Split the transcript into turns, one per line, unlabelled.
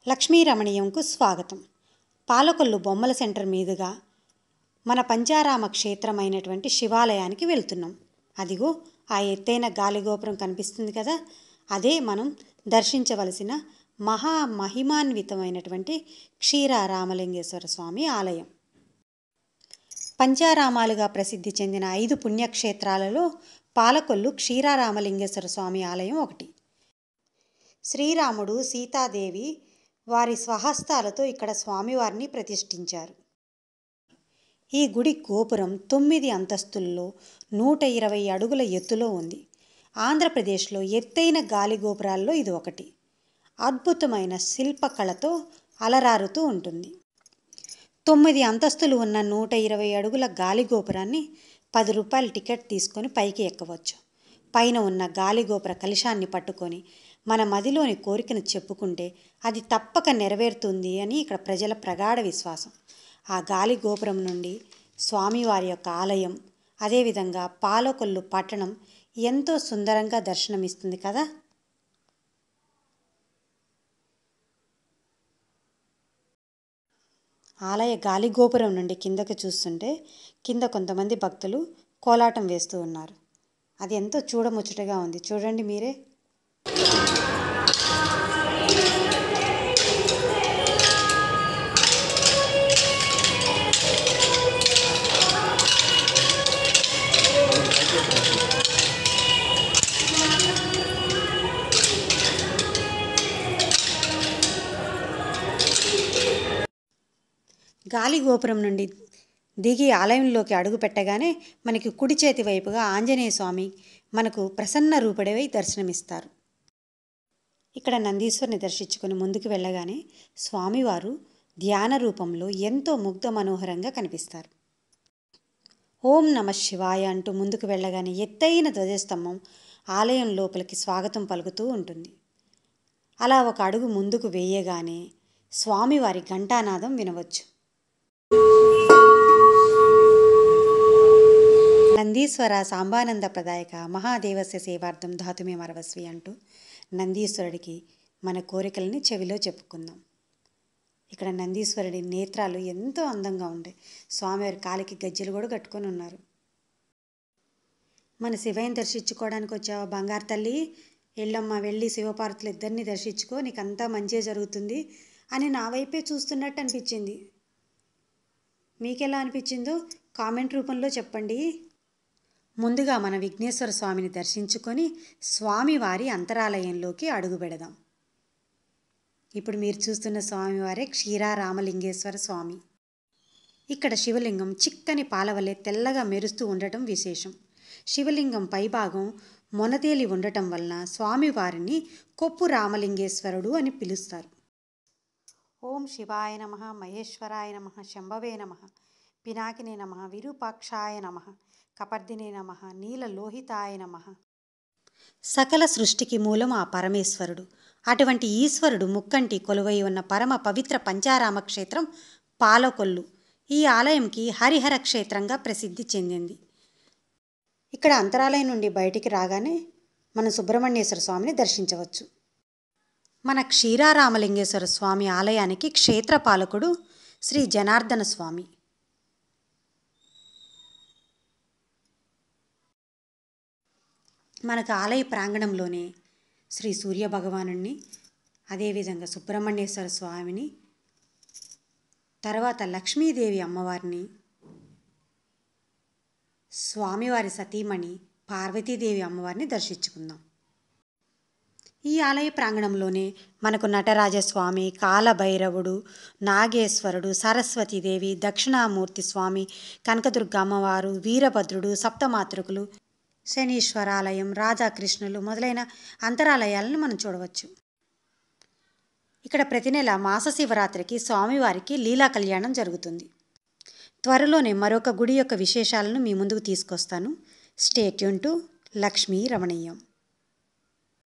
లక్ష్మీ రమణీయంకు స్వాగతం పాలకొల్లు బొమ్మల సెంటర్ మీదుగా మన పంచారామ క్షేత్రమైనటువంటి శివాలయానికి వెళ్తున్నాం అదిగో ఆ ఎత్తైన గాలిగోపురం కనిపిస్తుంది కదా అదే మనం దర్శించవలసిన మహా మహిమాన్వితమైనటువంటి క్షీరారామలింగేశ్వర స్వామి ఆలయం పంచారామాలుగా ప్రసిద్ధి చెందిన ఐదు పుణ్యక్షేత్రాలలో పాలకొల్లు క్షీరారామలింగేశ్వర స్వామి ఆలయం ఒకటి శ్రీరాముడు సీతాదేవి వారి స్వహస్తాలతో ఇక్కడ స్వామివారిని ప్రతిష్ఠించారు ఈ గుడి గోపురం తొమ్మిది అంతస్తుల్లో నూట ఇరవై అడుగుల ఎత్తులో ఉంది ఆంధ్రప్రదేశ్లో ఎత్తైన గాలి గోపురాల్లో ఇది ఒకటి అద్భుతమైన శిల్పకళతో అలరారుతూ ఉంటుంది తొమ్మిది అంతస్తులు ఉన్న నూట ఇరవై అడుగుల గాలి గోపురాన్ని పది రూపాయల టికెట్ తీసుకొని పైకి ఎక్కవచ్చు పైన ఉన్న గాలిగోపుర కలశాన్ని పట్టుకొని మన మదిలోని కోరికను చెప్పుకుంటే అది తప్పక నెరవేరుతుంది అని ఇక్కడ ప్రజల ప్రగాఢ విశ్వాసం ఆ గాలి గోపురం నుండి స్వామివారి యొక్క ఆలయం అదేవిధంగా పాలకొల్లు పట్టణం ఎంతో సుందరంగా దర్శనమిస్తుంది కదా ఆలయ గాలి గోపురం నుండి కిందకి చూస్తుంటే కింద కొంతమంది భక్తులు కోలాటం వేస్తూ ఉన్నారు అది ఎంతో చూడముచ్చటగా ఉంది చూడండి మీరే గాలి గోపురం నుండి దిగి ఆలయంలోకి అడుగు పెట్టగానే మనకి కుడి చేతి వైపుగా ఆంజనేయ స్వామి మనకు ప్రసన్న రూపడవై దర్శనమిస్తారు ఇక్కడ నందీశ్వరిని దర్శించుకొని ముందుకు వెళ్ళగానే స్వామివారు ధ్యాన రూపంలో ఎంతో ముగ్ధ మనోహరంగా కనిపిస్తారు ఓం నమ శివాయ అంటూ ముందుకు వెళ్ళగానే ఎత్తైన ధ్వజస్తంభం ఆలయం లోపలికి స్వాగతం పలుకుతూ ఉంటుంది అలా ఒక అడుగు ముందుకు వేయగానే స్వామివారి ఘంటానాదం వినవచ్చు నందీశ్వర సాంబానంద ప్రదాయక మహాదేవస్య సేవార్థం ధాతుమే మరవస్వి అంటూ నందీశ్వరుడికి మన కోరికల్ని చెవిలో చెప్పుకుందాం ఇక్కడ నందీశ్వరుడి నేత్రాలు ఎంతో అందంగా ఉండే స్వామివారి కాలికి గజ్జెలు కూడా కట్టుకొని ఉన్నారు మన శివయ్యని దర్శించుకోవడానికి వచ్చావా బంగారు తల్లి వెళ్ళమ్మా వెళ్ళి శివపార్వతులు ఇద్దరిని దర్శించుకో నీకంతా మంచిగా జరుగుతుంది అని నా వైపే చూస్తున్నట్టు అనిపించింది మీకెలా అనిపించిందో కామెంట్ రూపంలో చెప్పండి ముందుగా మన విఘ్నేశ్వర స్వామిని దర్శించుకొని స్వామివారి అంతరాలయంలోకి అడుగు పెడదాం ఇప్పుడు మీరు చూస్తున్న స్వామివారే క్షీరారామలింగేశ్వర స్వామి ఇక్కడ శివలింగం చిక్కని పాలవలే తెల్లగా మెరుస్తూ ఉండటం విశేషం శివలింగం పైభాగం మొనతేలి ఉండటం వలన స్వామివారిని కొప్పు రామలింగేశ్వరుడు అని పిలుస్తారు ఓం శివాయ నమ మహేశ్వరాయ నమ శంభవే నమ పినాకినే నమ విరూపాక్షాయ నమ కపర్దినే నమ నీలలోహితాయ నమ సకల సృష్టికి మూలం ఆ పరమేశ్వరుడు అటువంటి ఈశ్వరుడు ముక్కంటి కొలువై ఉన్న పరమ పవిత్ర పంచారామ క్షేత్రం పాలకొల్లు ఈ ఆలయంకి హరిహర క్షేత్రంగా ప్రసిద్ధి చెందింది ఇక్కడ అంతరాలయం నుండి బయటికి రాగానే మన సుబ్రహ్మణ్యేశ్వర స్వామిని దర్శించవచ్చు మన క్షీరారామలింగేశ్వర స్వామి ఆలయానికి క్షేత్రపాలకుడు శ్రీ జనార్దన స్వామి మనకు ఆలయ ప్రాంగణంలోనే శ్రీ సూర్య భగవానుణ్ణి అదేవిధంగా సుబ్రహ్మణ్యేశ్వర స్వామిని తర్వాత లక్ష్మీదేవి అమ్మవారిని స్వామివారి సతీమణి పార్వతీదేవి అమ్మవారిని దర్శించుకుందాం ఈ ఆలయ ప్రాంగణంలోనే మనకు నటరాజస్వామి కాలభైరవుడు నాగేశ్వరుడు సరస్వతీదేవి దక్షిణామూర్తి స్వామి కనకదుర్గ అమ్మవారు వీరభద్రుడు సప్తమాతృకులు శనీశ్వరాలయం రాధాకృష్ణులు మొదలైన అంతరాలయాలను మనం చూడవచ్చు ఇక్కడ ప్రతి నెల మాస శివరాత్రికి స్వామివారికి లీలా కళ్యాణం జరుగుతుంది త్వరలోనే మరొక గుడి యొక్క విశేషాలను మీ ముందుకు తీసుకొస్తాను స్టేట్యూన్ టు లక్ష్మీ రమణీయం